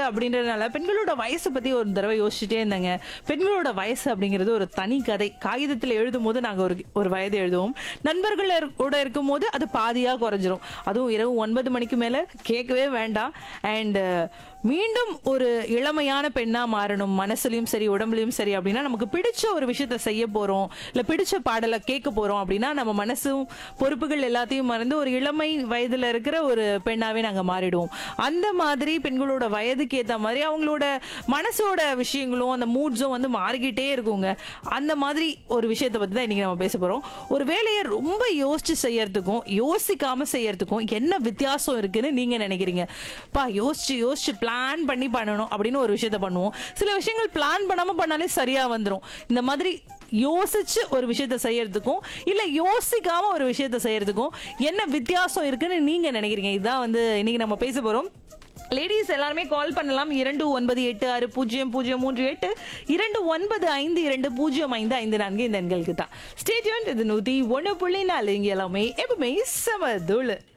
அப்படின்றதுனால பெண்களோட வயசை பத்தி ஒரு தடவை யோசிச்சுட்டே இருந்தேங்க பெண்களோட வயசு அப்படிங்கிறது ஒரு தனி கதை காகிதத்தில் எழுதும் போது நாங்க ஒரு ஒரு வயது எழுதுவோம் நண்பர்கள் கூட இருக்கும் போது அது பாதியா குறைஞ்சிரும் அதுவும் இரவு ஒன்பது மணிக்கு மேல கேட்கவே வேண்டாம் அண்ட் மீண்டும் ஒரு இளமையான பெண்ணா மாறணும் மனசுலயும் சரி உடம்புலயும் சரி அப்படின்னா நமக்கு பிடிச்ச ஒரு விஷயத்த செய்ய போறோம் இல்ல பிடிச்ச பாடலை கேட்க போறோம் அப்படின்னா நம்ம மனசும் பொறுப்புகள் எல்லாத்தையும் மறந்து ஒரு இளமை வயதுல இருக்கிற ஒரு பெண்ணாவே நாங்க மாறிடுவோம் அந்த மாதிரி பெண்களோட வயதுக்கு ஏத்த மாதிரி அவங்களோட மனசோட விஷயங்களும் அந்த மூட்ஸும் வந்து மாறிக்கிட்டே இருக்குங்க அந்த மாதிரி ஒரு விஷயத்தை பத்தி தான் இன்னைக்கு நம்ம பேச போறோம் ஒரு வேலையை ரொம்ப யோசிச்சு செய்யறதுக்கும் யோசிக்காம செய்யறதுக்கும் என்ன வித்தியாசம் இருக்குன்னு நீங்க நினைக்கிறீங்க பா யோசிச்சு யோசிச்சு பிளான் பண்ணி பண்ணணும் அப்படின்னு ஒரு விஷயத்த பண்ணுவோம் சில விஷயங்கள் பிளான் பண்ணாம பண்ணாலே சரியா வந்துரும் இந்த மாதிரி யோசிச்சு ஒரு விஷயத்த செய்யறதுக்கும் இல்ல யோசிக்காம ஒரு விஷயத்த செய்யறதுக்கும் என்ன வித்தியாசம் இருக்குன்னு நீங்க நினைக்கிறீங்க இதுதான் வந்து இன்னைக்கு நம்ம பேச போறோம் லேடிஸ் எல்லாருமே கால் பண்ணலாம் இரண்டு ஒன்பது எட்டு ஆறு பூஜ்ஜியம் பூஜ்ஜியம் மூன்று எட்டு இரண்டு ஒன்பது ஐந்து இரண்டு பூஜ்ஜியம் ஐந்து ஐந்து நான்கு இந்த எண்களுக்கு தான் ஸ்டேடியம் இது நூத்தி ஒன்று புள்ளி நாலு இங்க எல்லாமே எப்பவுமே சமதுளு